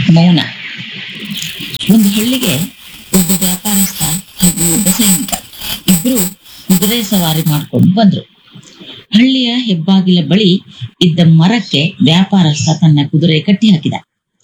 ಮೌನ ಒಂದು ಹಳ್ಳಿಗೆ ಒಬ್ಬ ವ್ಯಾಪಾರಸ್ಥ ಹಾಗೂ ಒಬ್ಬ ಸೈನಿಕ ಇಬ್ರು ಕುದುರೆ ಸವಾರಿ ಮಾಡ್ಕೊಂಡು ಬಂದ್ರು ಹಳ್ಳಿಯ ಹೆಬ್ಬಾಗಿಲ ಬಳಿ ಇದ್ದ ಮರಕ್ಕೆ ವ್ಯಾಪಾರಸ್ಥ ತನ್ನ ಕುದುರೆ ಕಟ್ಟಿ ಹಾಕಿದ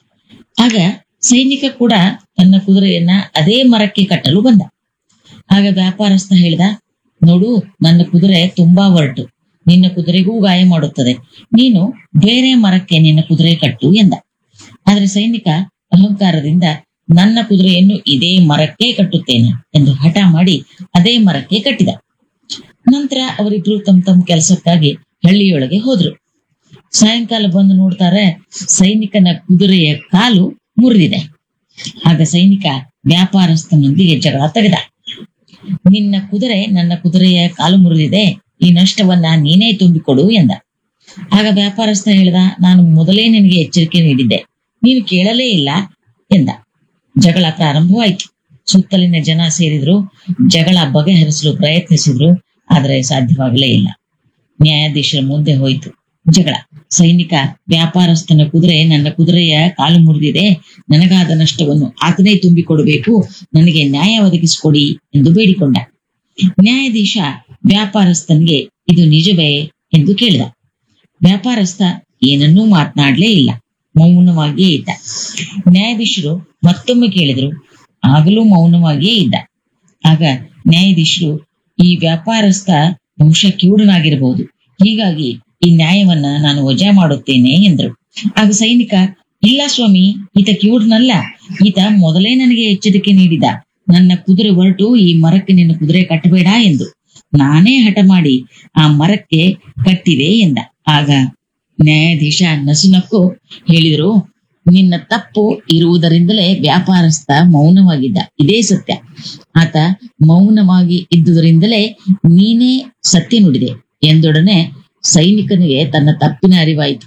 ಆಗ ಸೈನಿಕ ಕೂಡ ತನ್ನ ಕುದುರೆಯನ್ನ ಅದೇ ಮರಕ್ಕೆ ಕಟ್ಟಲು ಬಂದ ಆಗ ವ್ಯಾಪಾರಸ್ಥ ಹೇಳಿದ ನೋಡು ನನ್ನ ಕುದುರೆ ತುಂಬಾ ಒರಟು ನಿನ್ನ ಕುದುರೆಗೂ ಗಾಯ ಮಾಡುತ್ತದೆ ನೀನು ಬೇರೆ ಮರಕ್ಕೆ ನಿನ್ನ ಕುದುರೆ ಕಟ್ಟು ಎಂದ ಆದ್ರೆ ಸೈನಿಕ ಅಹಂಕಾರದಿಂದ ನನ್ನ ಕುದುರೆಯನ್ನು ಇದೇ ಮರಕ್ಕೆ ಕಟ್ಟುತ್ತೇನೆ ಎಂದು ಹಠ ಮಾಡಿ ಅದೇ ಮರಕ್ಕೆ ಕಟ್ಟಿದ ನಂತರ ಅವರಿಬ್ರು ತಮ್ಮ ತಮ್ಮ ಕೆಲಸಕ್ಕಾಗಿ ಹಳ್ಳಿಯೊಳಗೆ ಹೋದ್ರು ಸಾಯಂಕಾಲ ಬಂದು ನೋಡ್ತಾರೆ ಸೈನಿಕನ ಕುದುರೆಯ ಕಾಲು ಮುರಿದಿದೆ ಆಗ ಸೈನಿಕ ವ್ಯಾಪಾರಸ್ಥನೊಂದಿಗೆ ಜಗಳ ತೆಗೆದ ನಿನ್ನ ಕುದುರೆ ನನ್ನ ಕುದುರೆಯ ಕಾಲು ಮುರಿದಿದೆ ಈ ನಷ್ಟವನ್ನ ನೀನೇ ತುಂಬಿಕೊಡು ಎಂದ ಆಗ ವ್ಯಾಪಾರಸ್ಥ ಹೇಳ್ದ ನಾನು ಮೊದಲೇ ನಿನಗೆ ಎಚ್ಚರಿಕೆ ನೀಡಿದ್ದೆ ನೀನು ಕೇಳಲೇ ಇಲ್ಲ ಎಂದ ಜಗಳ ಪ್ರಾರಂಭವಾಯಿತು ಸುತ್ತಲಿನ ಜನ ಸೇರಿದ್ರು ಜಗಳ ಬಗೆಹರಿಸಲು ಪ್ರಯತ್ನಿಸಿದ್ರು ಆದರೆ ಸಾಧ್ಯವಾಗಲೇ ಇಲ್ಲ ನ್ಯಾಯಾಧೀಶರ ಮುಂದೆ ಹೋಯಿತು ಜಗಳ ಸೈನಿಕ ವ್ಯಾಪಾರಸ್ಥನ ಕುದುರೆ ನನ್ನ ಕುದುರೆಯ ಕಾಲು ಮುರಿದಿದೆ ನನಗಾದ ನಷ್ಟವನ್ನು ಆತನೇ ತುಂಬಿಕೊಡಬೇಕು ನನಗೆ ನ್ಯಾಯ ಒದಗಿಸಿಕೊಡಿ ಎಂದು ಬೇಡಿಕೊಂಡ ನ್ಯಾಯಾಧೀಶ ವ್ಯಾಪಾರಸ್ಥನಿಗೆ ಇದು ನಿಜವೇ ಎಂದು ಕೇಳಿದ ವ್ಯಾಪಾರಸ್ಥ ಏನನ್ನೂ ಮಾತನಾಡಲೇ ಇಲ್ಲ ಮೌನವಾಗಿಯೇ ಇದ್ದ ನ್ಯಾಯಾಧೀಶರು ಮತ್ತೊಮ್ಮೆ ಕೇಳಿದ್ರು ಆಗಲೂ ಮೌನವಾಗಿಯೇ ಇದ್ದ ಆಗ ನ್ಯಾಯಾಧೀಶರು ಈ ವ್ಯಾಪಾರಸ್ಥ ಬಹುಶಃ ಕಿವುಡನಾಗಿರಬಹುದು ಹೀಗಾಗಿ ಈ ನ್ಯಾಯವನ್ನ ನಾನು ವಜಾ ಮಾಡುತ್ತೇನೆ ಎಂದರು ಆಗ ಸೈನಿಕ ಇಲ್ಲ ಸ್ವಾಮಿ ಈತ ಕಿವುಡನಲ್ಲ ಈತ ಮೊದಲೇ ನನಗೆ ಎಚ್ಚರಿಕೆ ನೀಡಿದ ನನ್ನ ಕುದುರೆ ಹೊರಟು ಈ ಮರಕ್ಕೆ ನಿನ್ನ ಕುದುರೆ ಕಟ್ಟಬೇಡ ಎಂದು ನಾನೇ ಹಠ ಮಾಡಿ ಆ ಮರಕ್ಕೆ ಕಟ್ಟಿದೆ ಎಂದ ಆಗ ನ್ಯಾಯಾಧೀಶ ನಸುನಕ್ಕು ಹೇಳಿದ್ರು ನಿನ್ನ ತಪ್ಪು ಇರುವುದರಿಂದಲೇ ವ್ಯಾಪಾರಸ್ಥ ಮೌನವಾಗಿದ್ದ ಇದೇ ಸತ್ಯ ಆತ ಮೌನವಾಗಿ ಇದ್ದುದರಿಂದಲೇ ನೀನೇ ಸತ್ಯ ನುಡಿದೆ ಎಂದೊಡನೆ ಸೈನಿಕನಿಗೆ ತನ್ನ ತಪ್ಪಿನ ಅರಿವಾಯಿತು